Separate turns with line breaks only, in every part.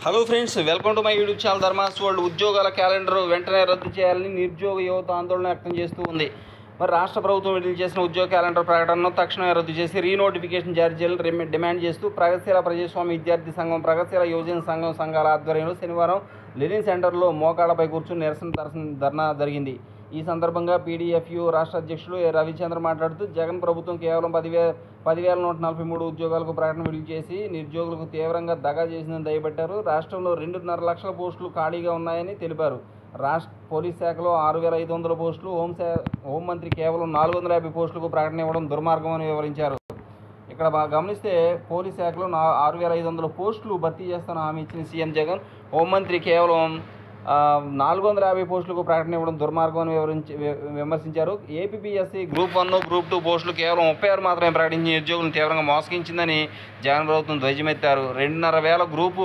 hello friends welcome to my YouTube channel Dharma's world ఉద్యోగాల calendar వెంటనే రద్దు చేయాలని నిరుద్యోగ యువత ఆందోళన వ్యక్తం చేస్తూ ఉంది మరి రాష్ట్ర ప్రభుత్వం విడుదల చేసిన ఉద్యోగ క్యాలెండర్ ప్రకటనను తక్షణమే రద్దు చేసి రీనోటిఫికేషన్ జారీ చేయాలని రిమ- డిమాండ్ చేస్తూ ప్రగతిశీల ప్రజాస్వామ్య విద్యార్థి సంఘం ప్రగతిశీల యువజన సంఘం సంఘాల ఆధ్వర్యంలో శనివారం లెనిన్ సెంటర్లో మోకాళ్ళపై కూర్చుని నిరసన దర్శన ధర్నా జరిగింది ఈ సందర్భంగా పీడీఎఫ్యు రాష్ట్ర అధ్యక్షులు ఏ రవిచంద్ర మాట్లాడుతూ జగన్ ప్రభుత్వం కేవలం పదివే పదివేల నూట నలభై మూడు ఉద్యోగాలకు ప్రకటన విడుదల చేసి నిరుద్యోగులకు తీవ్రంగా దగా చేసిందని దయబట్టారు రాష్ట్రంలో రెండున్నర లక్షల పోస్టులు ఖాళీగా ఉన్నాయని తెలిపారు రాష్ట్ర పోలీస్ శాఖలో ఆరు వేల ఐదు వందల పోస్టులు హోంశా హోంమంత్రి కేవలం నాలుగు వందల యాభై పోస్టులకు ప్రకటన ఇవ్వడం దుర్మార్గం అని వివరించారు ఇక్కడ బాగా గమనిస్తే పోలీస్ శాఖలో నా ఆరు వేల ఐదు వందల పోస్టులు భర్తీ చేస్తాను హామీ ఇచ్చిన సీఎం జగన్ హోంమంత్రి కేవలం ఆ, నాలుగు వందల యాభై పోస్టులకు ప్రకటన ఇవ్వడం దుర్మార్గం అని వివరించి వి- విమర్శించారు APSC group one group two పోస్టులు కేవలం ముప్పై ఆరు మాత్రమే ప్రకటించి నిరుద్యోగులను తీవ్రంగా మోసగించిందని జగన్ ప్రభుత్వం ధ్వజమెత్తారు రెండున్నర వేల గ్రూపు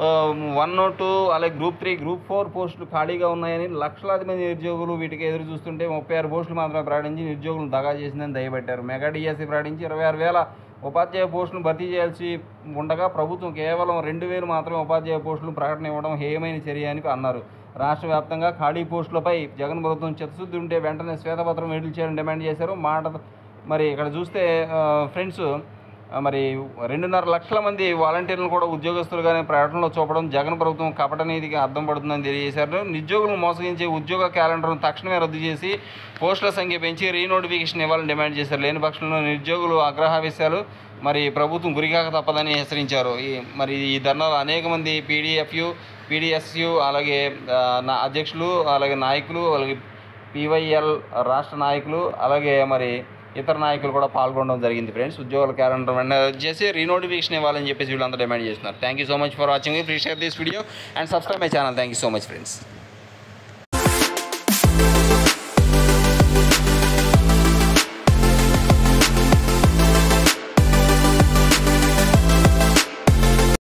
వన్ టూ అలాగే గ్రూప్ త్రీ గ్రూప్ ఫోర్ పోస్టులు ఖాళీగా ఉన్నాయని లక్షలాది మంది నిరుద్యోగులు వీటికి ఎదురు చూస్తుంటే ముప్పై ఆరు పోస్టులు మాత్రమే ప్రకటించి నిరుద్యోగులను దగా చేసిందని దయబట్టారు మెగా డిఎస్సీ ప్రకటించి ఇరవై ఆరు వేల ఉపాధ్యాయ పోస్టులను భర్తీ చేయాల్సి ఉండగా ప్రభుత్వం కేవలం రెండు వేలు మాత్రమే ఉపాధ్యాయ పోస్టులు ప్రకటన ఇవ్వడం హేయమైన చర్య అని అన్నారు రాష్ట్ర వ్యాప్తంగా ఖాళీ పోస్టులపై జగన్ ప్రభుత్వం చిత్తశుద్ధి ఉంటే వెంటనే శ్వేతపత్రం విడుదల చేయాలని డిమాండ్ చేశారు మాట మరి ఇక్కడ చూస్తే ఫ్రెండ్స్ మరి రెండున్నర లక్షల మంది వాలంటీర్లను కూడా ఉద్యోగస్తులుగానే ప్రకటనలో చూపడం జగన్ ప్రభుత్వం కపట నీతికి అర్థం పడుతుందని తెలియజేశారు నిరుద్యోగులను మోసగించే ఉద్యోగ క్యాలెండర్ను తక్షణమే రద్దు చేసి పోస్టుల సంఖ్య పెంచి రీనోటిఫికేషన్ ఇవ్వాలని డిమాండ్ చేశారు లేని పక్షంలో నిరుద్యోగులు ఆగ్రహావేశాలు మరి ప్రభుత్వం గురికాక తప్పదని హెచ్చరించారు ఈ మరి ఈ ధర్నాలో అనేక మంది పీడిఎఫ్యు పీడిఎస్యు అలాగే ఆ, నా అధ్యక్షులు అలాగే నాయకులు అలాగే పీవైఎల్ రాష్ట్ర నాయకులు అలాగే మరి ఇతర నాయకులు కూడా పాల్గొనడం జరిగింది ఫ్రెండ్స్ ఉద్యోగాల క్యాలెండర్ వెంటనే రద్దు చేసి రీనోటిఫికేషన్ ఇవ్వాలని చెప్పేసి వీళ్ళంతా డిమాండ్ చేస్తున్నారు thank you so much for watching please share this video and subscribe my channel thank you so much friends